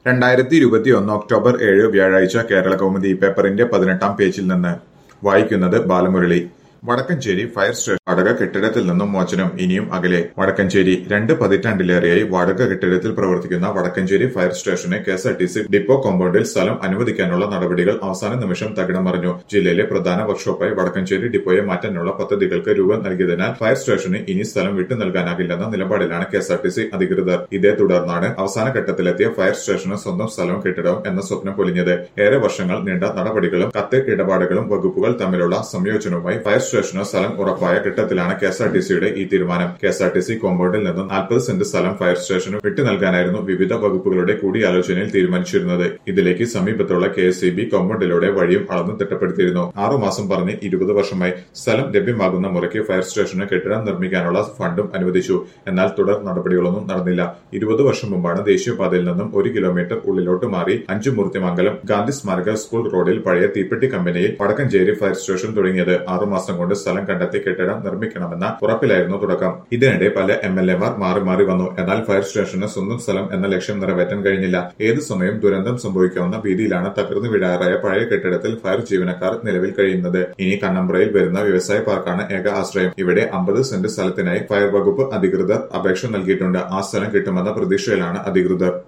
രണ്ടായിരത്തി ഇരുപത്തിയൊന്ന് ഒക്ടോബർ ഏഴ് വ്യാഴാഴ്ച കേരള കൗമുദി പേപ്പറിന്റെ പതിനെട്ടാം പേജിൽ നിന്ന് വായിക്കുന്നത് ബാലമുരളി വടക്കഞ്ചേരി ഫയർ സ്റ്റേഷൻ വാടക കെട്ടിടത്തിൽ നിന്നും മോചനം ഇനിയും അകലെ വടക്കഞ്ചേരി രണ്ട് പതിറ്റാണ്ടിലേറെയായി വാടക കെട്ടിടത്തിൽ പ്രവർത്തിക്കുന്ന വടക്കഞ്ചേരി ഫയർ സ്റ്റേഷന് കെഎസ്ആർടിസി ഡിപ്പോ കോമ്പൗണ്ടിൽ സ്ഥലം അനുവദിക്കാനുള്ള നടപടികൾ അവസാന നിമിഷം തകിടം മറിഞ്ഞു ജില്ലയിലെ പ്രധാന വർക്ക്ഷോപ്പായി വടക്കഞ്ചേരി ഡിപ്പോയെ മാറ്റാനുള്ള പദ്ധതികൾക്ക് രൂപം നൽകിയതിനാൽ ഫയർ സ്റ്റേഷന് ഇനി സ്ഥലം വിട്ടു നൽകാനാകില്ലെന്ന നിലപാടിലാണ് കെഎസ്ആർടിസി അധികൃതർ ഇതേ തുടർന്നാണ് അവസാന ഘട്ടത്തിലെത്തിയ ഫയർ സ്റ്റേഷന് സ്വന്തം സ്ഥലവും കെട്ടിടവും എന്ന സ്വപ്നം പൊലിഞ്ഞത് ഏറെ വർഷങ്ങൾ നീണ്ട നടപടികളും കത്ത് ഇടപാടുകളും വകുപ്പുകൾ തമ്മിലുള്ള സംയോജനവുമായി ഫയർ സ്റ്റേഷന് സ്ഥലം ഉറപ്പായ ഘട്ടത്തിലാണ് കെഎസ്ആർടിസിയുടെ ഈ തീരുമാനം കെഎസ്ആർടിസി കോമ്പൗണ്ടിൽ നിന്നും നാൽപ്പത് സെന്റ് സ്ഥലം ഫയർ സ്റ്റേഷന് വിട്ടു നൽകാനായിരുന്നു വിവിധ വകുപ്പുകളുടെ കൂടിയാലോചനയിൽ തീരുമാനിച്ചിരുന്നത് ഇതിലേക്ക് സമീപത്തുള്ള കെ എസ് കോമ്പൗണ്ടിലൂടെ വഴിയും അളന്നു തിട്ടപ്പെടുത്തിയിരുന്നു ആറുമാസം പറഞ്ഞ് ഇരുപത് വർഷമായി സ്ഥലം ലഭ്യമാകുന്ന മുറയ്ക്ക് ഫയർ സ്റ്റേഷന് കെട്ടിടം നിർമ്മിക്കാനുള്ള ഫണ്ടും അനുവദിച്ചു എന്നാൽ തുടർ നടപടികളൊന്നും നടന്നില്ല ഇരുപത് വർഷം മുമ്പാണ് ദേശീയപാതയിൽ നിന്നും ഒരു കിലോമീറ്റർ ഉള്ളിലോട്ട് മാറി അഞ്ചുമൂർത്തിമംഗലം ഗാന്ധി സ്മാരക സ്കൂൾ റോഡിൽ പഴയ തീപ്പെട്ടി കമ്പനിയിൽ വടക്കഞ്ചേരി ഫയർ സ്റ്റേഷൻ തുടങ്ങിയത് ആറുമാസം കൊണ്ട് സ്ഥലം കണ്ടെത്തി കെട്ടിടം നിർമ്മിക്കണമെന്ന ഉറപ്പിലായിരുന്നു തുടക്കം ഇതിനിടെ പല എം എൽ എമാർ മാറി മാറി വന്നു എന്നാൽ ഫയർ സ്റ്റേഷന് സ്വന്തം സ്ഥലം എന്ന ലക്ഷ്യം നിറവേറ്റാൻ കഴിഞ്ഞില്ല ഏതു സമയം ദുരന്തം സംഭവിക്കാവുന്ന ഭീതിയിലാണ് തകർന്നു വീഴാറായ പഴയ കെട്ടിടത്തിൽ ഫയർ ജീവനക്കാർ നിലവിൽ കഴിയുന്നത് ഇനി കണ്ണമ്പ്രയിൽ വരുന്ന വ്യവസായ പാർക്കാണ് ഏക ആശ്രയം ഇവിടെ അമ്പത് സെന്റ് സ്ഥലത്തിനായി ഫയർ വകുപ്പ് അധികൃതർ അപേക്ഷ നൽകിയിട്ടുണ്ട് ആ സ്ഥലം കിട്ടുമെന്ന പ്രതീക്ഷയിലാണ് അധികൃതർ